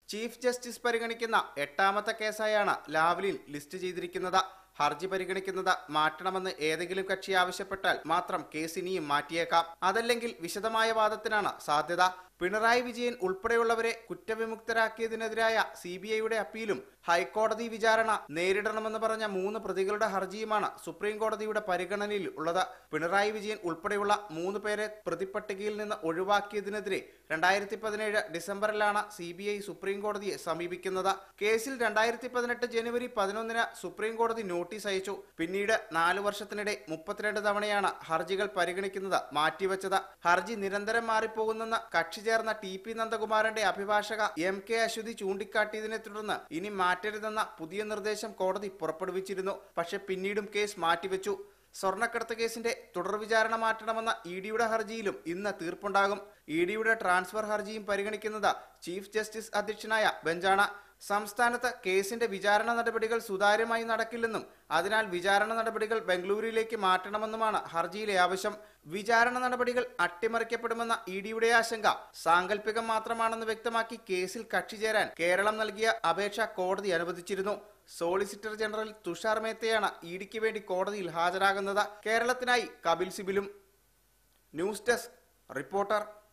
chief justice പരിഗണിക്കുന്ന എട്ടാമത്തെ കേസായാണ് Lavalin list ചെയ്തിരിക്കുന്നത് ഹർജി പരിഗണിക്കുന്നത് മാറ്റണമെന്ന് ഏതെങ്കിലും കക്ഷി ആവശ്യപ്പെട്ടാൽ മാത്രം കേസ് ഇനിയും മാറ്റിയേക്കാം അതല്ലെങ്കിൽ വിശദമായ വാദത്തിനാണ് സാധ്യത പിണറായി വിജയൻ ഉൾപ്പെടെയുള്ളവരെ കുറ്റവിമുക്തരാക്കിയതിനെതിരായ സി ബി ഐയുടെ അപ്പീലും ഹൈക്കോടതി വിചാരണ നേരിടണമെന്ന് പറഞ്ഞ മൂന്ന് പ്രതികളുടെ ഹർജിയുമാണ് സുപ്രീം കോടതിയുടെ പരിഗണനയിൽ ഉള്ളത് പിണറായി വിജയൻ ഉൾപ്പെടെയുള്ള മൂന്ന് പേരെ പ്രതിപ്പട്ടികയിൽ നിന്ന് ഒഴിവാക്കിയതിനെതിരെ രണ്ടായിരത്തി പതിനേഴ് ഡിസംബറിലാണ് സി ബി ഐ സുപ്രീം കോടതിയെ സമീപിക്കുന്നത് കേസിൽ രണ്ടായിരത്തി പതിനെട്ട് ജനുവരി പതിനൊന്നിന് സുപ്രീം കോടതി നോട്ടീസ് അയച്ചു പിന്നീട് നാലു വർഷത്തിനിടെ മുപ്പത്തിരണ്ട് തവണയാണ് ഹർജികൾ പരിഗണിക്കുന്നത് മാറ്റിവെച്ചത് ഹർജി നിരന്തരം മാറിപ്പോകുന്നെന്ന് കക്ഷി ചേർന്ന ടി പി നന്ദകുമാരന്റെ അഭിഭാഷക എം കെ അശ്വതി ചൂണ്ടിക്കാട്ടിയതിനെ തുടർന്ന് ഇനി മാറ്റരുതെന്ന പുതിയ നിർദ്ദേശം കോടതി പുറപ്പെടുവിച്ചിരുന്നു പക്ഷെ പിന്നീടും കേസ് മാറ്റിവെച്ചു സ്വർണ്ണക്കടത്ത് കേസിന്റെ തുടർ വിചാരണ മാറ്റണമെന്ന ഇ ഡിയുടെ ഹർജിയിലും ഇന്ന് തീർപ്പുണ്ടാകും ഇ ഡിയുടെ ട്രാൻസ്ഫർ ഹർജിയും പരിഗണിക്കുന്നത് ചീഫ് ജസ്റ്റിസ് അധ്യക്ഷനായ ബെഞ്ചാണ് സംസ്ഥാനത്ത് കേസിന്റെ വിചാരണ നടപടികൾ സുതാര്യമായി നടക്കില്ലെന്നും അതിനാൽ വിചാരണ നടപടികൾ ബംഗളൂരുവിലേക്ക് മാറ്റണമെന്നുമാണ് ഹർജിയിലെ ആവശ്യം വിചാരണ നടപടികൾ അട്ടിമറിക്കപ്പെടുമെന്ന ഇ ഡിയുടെ ആശങ്ക സാങ്കല്പികം മാത്രമാണെന്ന് വ്യക്തമാക്കി കേസിൽ കക്ഷി ചേരാൻ കേരളം നൽകിയ അപേക്ഷ കോടതി അനുവദിച്ചിരുന്നു solicitor general Tushar Mehta E ഡിക്ക് വേണ്ടി കോടതിയിൽ ഹാജരാകുന്നത് കേരളത്തിനായി കപിൽ സിബിലും ന്യൂസ് ഡെസ്ക് റിപ്പോർട്ടർ